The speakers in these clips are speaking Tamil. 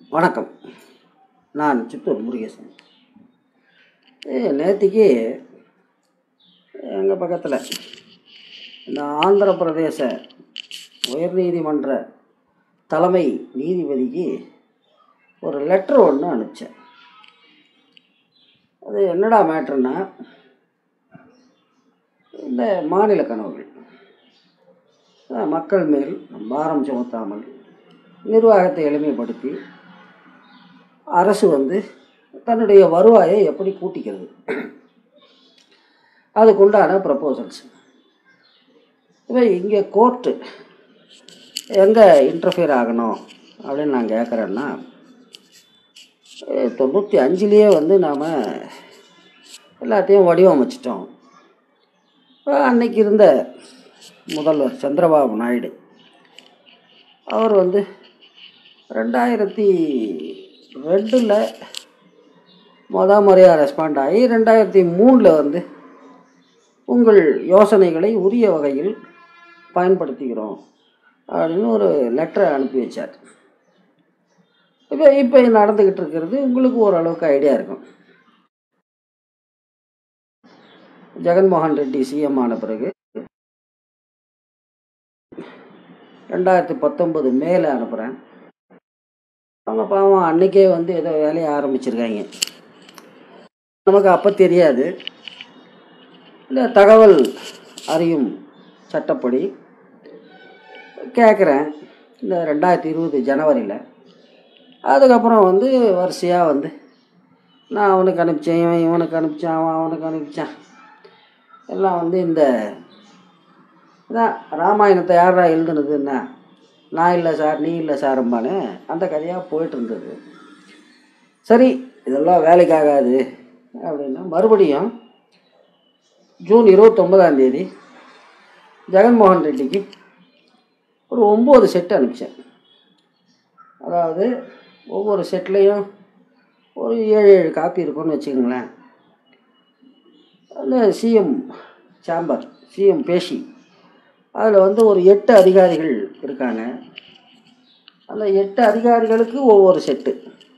வணக்கம் நான் சித்தூர் முருகேசன் ஏ நேற்றுக்கு எங்கள் பக்கத்தில் இந்த ஆந்திர பிரதேச உயர்நீதிமன்ற தலைமை நீதிபதிக்கு ஒரு லெட்ரு ஒன்று அனுப்பிச்சேன் அது என்னடா மேட்ருன்னா இந்த மாநில கனவுகள் அஹ் மக்கள் மேல் பாரம் சுமத்தாமல் நிர்வாகத்தை எளிமைப்படுத்தி அரசு வந்து தன்னுடைய வருவாயை எப்படி கூட்டிக்கிறது அதுக்குண்டான ப்ரப்போசல்ஸ் இப்போ இங்கே கோர்ட்டு எங்கே இன்டர்ஃபியர் ஆகணும் அப்படின்னு நான் கேட்குறேன்னா தொண்ணூற்றி அஞ்சுலேயே வந்து நாம் எல்லாத்தையும் வடிவமைச்சிட்டோம் இப்போ அன்னைக்கு இருந்த முதல்வர் சந்திரபாபு நாயுடு அவர் வந்து ரெண்டாயிரத்தி ரெண்டில் முத முறையாக ரெஸ்பாண்ட் ஆகி ரெண்டாயிரத்தி மூணில் வந்து உங்கள் யோசனைகளை உரிய வகையில் பயன்படுத்திக்கிறோம் அப்படின்னு ஒரு லெட்டரை அனுப்பி வச்சார் இப்போ இப்போ நடந்துக்கிட்டு இருக்கிறது உங்களுக்கு ஓரளவுக்கு ஐடியா இருக்கும் ஜெகன்மோகன் ரெட்டி சிஎம் ஆன பிறகு ரெண்டாயிரத்தி பத்தொம்பது மேலே அனுப்புகிறேன் அவங்க பாவம் அன்றைக்கே வந்து ஏதோ வேலையை ஆரம்பிச்சிருக்காங்க நமக்கு அப்போ தெரியாது இல்லை தகவல் அறியும் சட்டப்படி கேட்குறேன் இந்த ரெண்டாயிரத்தி இருபது ஜனவரியில் அதுக்கப்புறம் வந்து வரிசையாக வந்து நான் அவனுக்கு அனுப்பிச்சேன் இவன் இவனுக்கு அனுப்பிச்சான் அவன் அவனுக்கு அனுப்பிச்சான் எல்லாம் வந்து இந்த இதான் ராமாயணத்தை யாரா எழுதுனதுன்னா நான் இல்லை சார் நீ இல்லை சாரும்பானே அந்த கதையாக போயிட்டு இருந்தது சரி இதெல்லாம் வேலைக்கு ஆகாது அப்படின்னா மறுபடியும் ஜூன் இருபத்தொம்பதாம் தேதி ஜெகன்மோகன் ரெட்டிக்கு ஒரு ஒம்பது செட்டு அனுப்பிச்சேன் அதாவது ஒவ்வொரு செட்லேயும் ஒரு ஏழு ஏழு காப்பி இருக்கும்னு வச்சுக்கோங்களேன் அந்த சிஎம் சேம்பர் சிஎம் பேஷி அதில் வந்து ஒரு எட்டு அதிகாரிகள் இருக்காங்க அந்த எட்டு அதிகாரிகளுக்கு ஒவ்வொரு செட்டு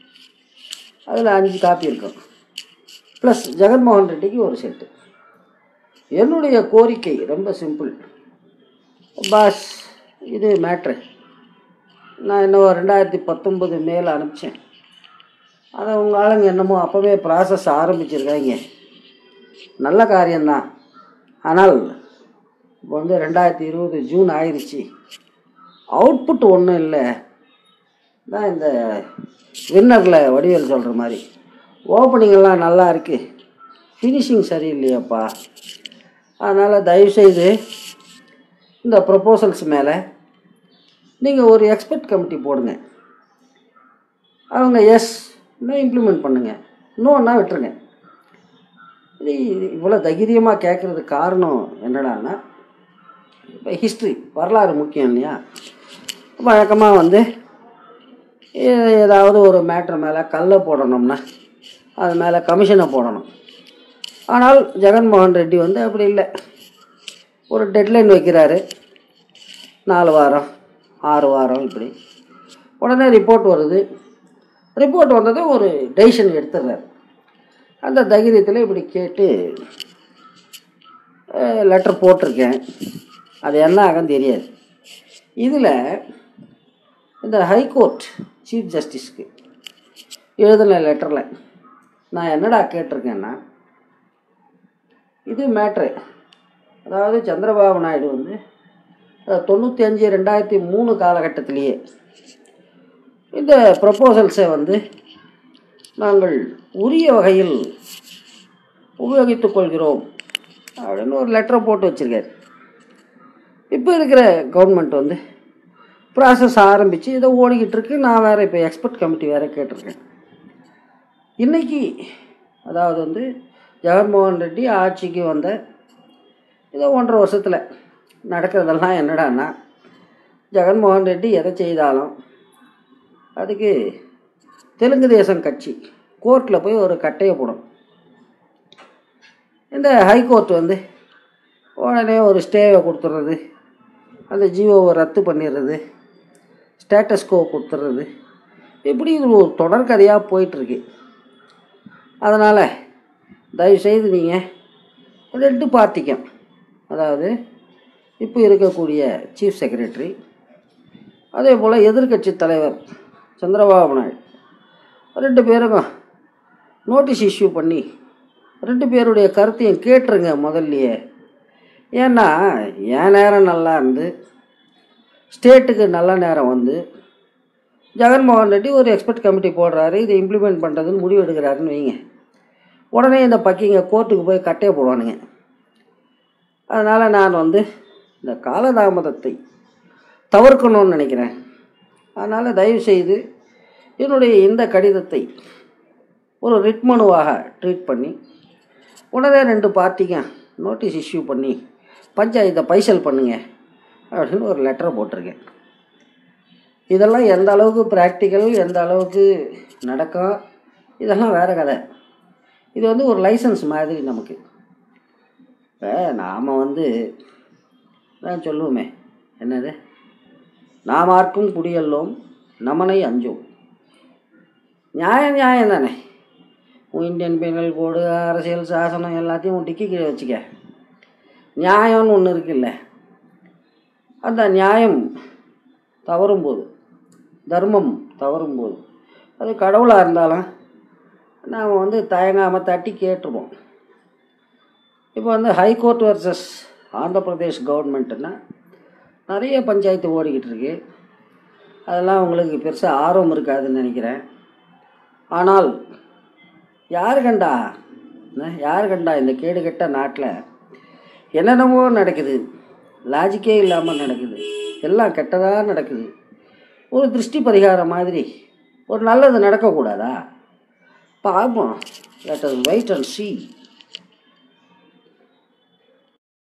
அதில் அஞ்சு காப்பி இருக்கும் ப்ளஸ் ஜெகன்மோகன் ரெட்டிக்கு ஒரு செட்டு என்னுடைய கோரிக்கை ரொம்ப சிம்பிள் பாஸ் இது மேட்ரு நான் என்னவோ ரெண்டாயிரத்தி பத்தொம்பது மேலே அனுப்பிச்சேன் அதை உங்கள் ஆளுங்க என்னமோ அப்போவே ப்ராசஸ் ஆரம்பிச்சிருக்காங்க நல்ல காரியம்தான் ஆனால் இப்போ வந்து ரெண்டாயிரத்தி இருபது ஜூன் ஆயிடுச்சு அவுட்புட் ஒன்றும் இல்லை தான் இந்த வின்னரில் வடிவேல் சொல்கிற மாதிரி ஓப்பனிங் எல்லாம் நல்லா இருக்குது ஃபினிஷிங் சரியில்லையாப்பா அதனால் தயவுசெய்து இந்த ப்ரொப்போசல்ஸ் மேலே நீங்கள் ஒரு எக்ஸ்பர்ட் கமிட்டி போடுங்க அவங்க எஸ் இம்ப்ளிமெண்ட் பண்ணுங்கள் நோன்னா விட்டுருங்க இது இவ்வளோ தைரியமாக கேட்குறதுக்கு காரணம் என்னடான்னா இப்போ ஹிஸ்ட்ரி வரலாறு முக்கியம் இல்லையா வழக்கமாக வந்து ஏ- ஏதாவது ஒரு மேட்ரு மேலே கல்லை போடணும்னா அது மேலே கமிஷனை போடணும் ஆனால் ஜெகன்மோகன் ரெட்டி வந்து அப்படி இல்லை ஒரு டெட்லைன் வைக்கிறாரு நாலு வாரம் ஆறு வாரம் இப்படி உடனே ரிப்போர்ட் வருது ரிப்போர்ட் வந்ததும் ஒரு டெசிஷன் எடுத்துடுறாரு அந்த தைரியத்தில் இப்படி கேட்டு லெட்டர் போட்டிருக்கேன் அது என்ன ஆகும் தெரியாது இதில் இந்த ஹைகோர்ட் சீஃப் ஜஸ்டிஸ்க்கு எழுதின லெட்டரில் நான் என்னடா கேட்டிருக்கேன்னா இது மேட்ரு அதாவது சந்திரபாபு நாயுடு வந்து அஹ், தொண்ணூற்றி அஞ்சு ரெண்டாயிரத்தி மூணு காலகட்டத்திலேயே இந்த ப்ரப்போசல்ஸை வந்து நாங்கள் உரிய வகையில் உபயோகித்துக் கொள்கிறோம் அப்படின்னு ஒரு லெட்டரை போட்டு வச்சுருக்காரு இப்போ இருக்கிற கவர்மெண்ட் வந்து ப்ராசஸ் ஆரம்பித்து இதை ஓடிக்கிட்டு இருக்கு நான் வேறு இப்போ எக்ஸ்பர்ட் கமிட்டி வேறு கேட்டிருக்கேன் இன்றைக்கி அதாவது வந்து ஜெகன்மோகன் ரெட்டி ஆட்சிக்கு வந்த இதோ ஒன்றரை வருஷத்தில் நடக்கிறதெல்லாம் என்னடான்னா ஜெகன்மோகன் ரெட்டி எதை செய்தாலும் அதுக்கு தெலுங்கு தேசம் கட்சி கோர்ட்டில் போய் ஒரு கட்டையை போடும் இந்த ஹைகோர்ட் வந்து உடனே ஒரு ஸ்டேவை கொடுத்துட்றது அந்த ஜியோவை ரத்து பண்ணிடுறது ஸ்டேட்டஸ்கோ கொடுத்துட்றது இப்படி இது ஒரு தொடர்கதையாக போயிட்டுருக்கு அதனால் தயவுசெய்து நீங்கள் ரெண்டு பார்ட்டிக்கும் அதாவது இப்போ இருக்கக்கூடிய சீஃப் செக்ரட்டரி அதே போல் எதிர்க்கட்சி தலைவர் சந்திரபாபு நாயுடு ரெண்டு பேருக்கும் நோட்டீஸ் இஷ்யூ பண்ணி ரெண்டு பேருடைய கருத்தையும் கேட்டுருங்க முதல்லையே ஏன்னா என் நேரம் நல்லா இருந்து ஸ்டேட்டுக்கு நல்ல நேரம் வந்து ஜெகன்மோகன் ரெட்டி ஒரு எக்ஸ்பர்ட் கமிட்டி போடுறாரு இதை இம்ப்ளிமெண்ட் பண்ணுறதுன்னு முடிவு எடுக்கிறாருன்னு வைங்க உடனே இந்த பக்கிங்க கோர்ட்டுக்கு போய் கட்டையை போடுவானுங்க அதனால் நான் வந்து இந்த காலதாமதத்தை தவிர்க்கணும்னு நினைக்கிறேன் அதனால் தயவுசெய்து என்னுடைய இந்த கடிதத்தை ஒரு ரிட் மனுவாக ட்ரீட் பண்ணி உடனே ரெண்டு பார்ட்டிக்கும் நோட்டீஸ் இஷ்யூ பண்ணி பஞ்சாயத்தை பைசல் பண்ணுங்க அப்படின்னு ஒரு லெட்டரை போட்டிருக்கேன் இதெல்லாம் எந்த அளவுக்கு ப்ராக்டிக்கல் எந்த அளவுக்கு நடக்கும் இதெல்லாம் வேறு கதை இது வந்து ஒரு லைசன்ஸ் மாதிரி நமக்கு இப்போ நாம் வந்து நான் சொல்லுவோமே என்னது நாமார்க்கும் குடியல்லோம் நமனை அஞ்சோம் நியாயம் நியாயம் தானே உன் இந்தியன் பீனல் கோடு அரசியல் சாசனம் எல்லாத்தையும் உன் டிக்கி கீழே வச்சுக்க நியாயம்னு ஒன்று இருக்குல்ல அந்த நியாயம் தவறும்போது தர்மம் தவறும்போது அது கடவுளாக இருந்தாலும் நாம் வந்து தயங்காமல் தட்டி கேட்டுருவோம் இப்போ வந்து ஹைகோர்ட் வர்சஸ் ஆந்திர பிரதேஷ் கவர்மெண்ட்டுன்னா நிறைய பஞ்சாயத்து ஓடிக்கிட்டு இருக்கு அதெல்லாம் உங்களுக்கு பெருசாக ஆர்வம் இருக்காதுன்னு நினைக்கிறேன் ஆனால் யார் கண்டா என்ன, யார் கண்டா இந்த கேடு கெட்ட நாட்டில் என்னென்னமோ நடக்குது லாஜிக்கே இல்லாமல் நடக்குது எல்லாம் கெட்டதாக நடக்குது ஒரு திருஷ்டி பரிகாரம் மாதிரி ஒரு நல்லது நடக்கக்கூடாதா பார்ப்போம் let us wait and see